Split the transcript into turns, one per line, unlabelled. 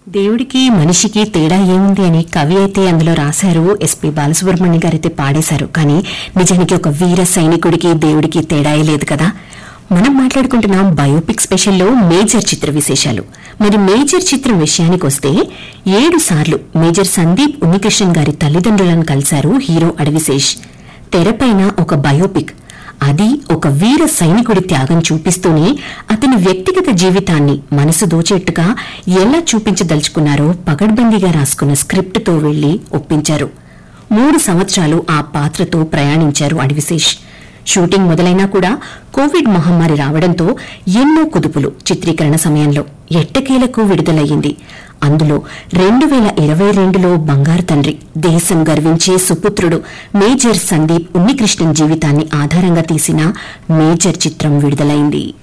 దేవుడికి మనిషికి తేడా ఏముంది అని కవి అయితే అందులో రాశారు ఎస్పి బాలసుబ్రహ్మణ్యం గారైతే పాడేశారు కానీ నిజానికి ఒక వీర సైనికుడికి దేవుడికి తేడాయే లేదు కదా మనం మాట్లాడుకుంటున్నాం బయోపిక్ స్పెషల్లో మేజర్ చిత్ర విశేషాలు మరి మేజర్ చిత్రం విషయానికి వస్తే ఏడు సార్లు మేజర్ సందీప్ ఉన్నికృష్ణన్ గారి తల్లిదండ్రులను కలిశారు హీరో అడవిశేష్ తెరపైన ఒక బయోపిక్ అది ఒక వీర సైనికుడి త్యాగం చూపిస్తూనే అతని వ్యక్తిగత జీవితాన్ని మనసు దోచేట్టుగా ఎలా చూపించదలుచుకున్నారో పగడ్బందీగా రాసుకున్న స్క్రిప్ట్తో వెళ్లి ఒప్పించారు మూడు సంవత్సరాలు ఆ పాత్రతో ప్రయాణించారు అడివిశేష్ షూటింగ్ మొదలైనా కూడా కోవిడ్ మహమ్మారి రావడంతో ఎన్నో కుదుపులు చిత్రీకరణ సమయంలో ఎట్టకేలకు విడుదలయ్యింది అందులో రెండు వేల ఇరవై రెండులో బంగారు తండ్రి దేశం గర్వించే సుపుత్రుడు మేజర్ సందీప్ ఉన్నికృష్ణన్ జీవితాన్ని ఆధారంగా తీసిన మేజర్ చిత్రం విడుదలైంది